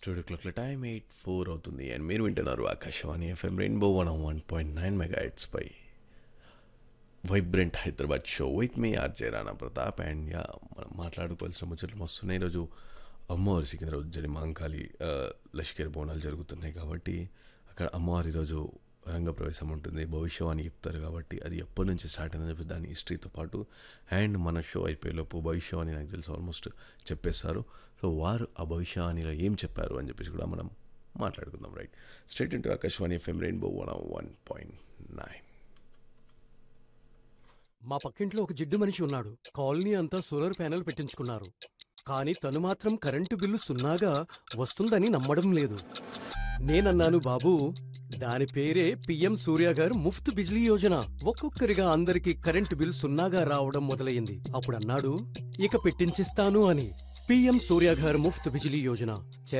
studio క్లాక్ల time eight four అవుతుంది and మీరు వింటున్నారు Akashvani FM Rainbow one one point nine mega పై వైబ్రెంట్ హైదరాబాద్ షో విత్ మీ RJ Rana Pratap and yeah మనం మాట్లాడుకోవాల్సిన ముచ్చట్లు మస్తున్నాయి ఈరోజు అమ్మవారి సికింద్రాబాద్ జరి మాంకాళి ఆ, లష్కర్ బోనాలు జరుగుతున్నాయి కాబట్టి అక్కడ అమ్మవారి ఈరోజు రంగప్రవేశం ఉంటుంది భవిష్యవాణి చెప్తారు కాబట్టి అది ఎప్పటి నుంచి స్టార్ట్ అయిందని చెప్పి దాని హిస్టరీతో పాటు అండ్ మన షో అయిపోయేలోపు భవిష్యవాణి నాకు తెలిసి ఆల్మోస్ట్ చెప్పేస్తారు సో వారు ఆ భవిష్యవాణిలో ఏం చెప్పారు అని చెప్పేసి కూడా మనం మాట్లాడుకుందాం right straight into Akashvani FM Rainbow one one point nine మా పక్కింట్లో ఒక జిడ్డు మనిషి ఉన్నాడు కాలనీ అంతా సోలార్ ప్యానెల్ పెట్టించుకున్నారు కానీ తను మాత్రం కరెంటు బిల్లు సున్నాగా వస్తుందని నమ్మడం లేదు నేనన్నాను బాబూ దాని పేరే పిఎం సూర్య గారు ముఫ్త్ బిజ్లీ యోజన ఒక్కొక్కరిగా అందరికీ కరెంటు బిల్ సున్నాగా రావడం మొదలయ్యింది అప్పుడు అన్నాడు ఇక పెట్టించిస్తాను అని పిఎం సూర్య గారు ముఫ్త్ బిజ్లీ యోజన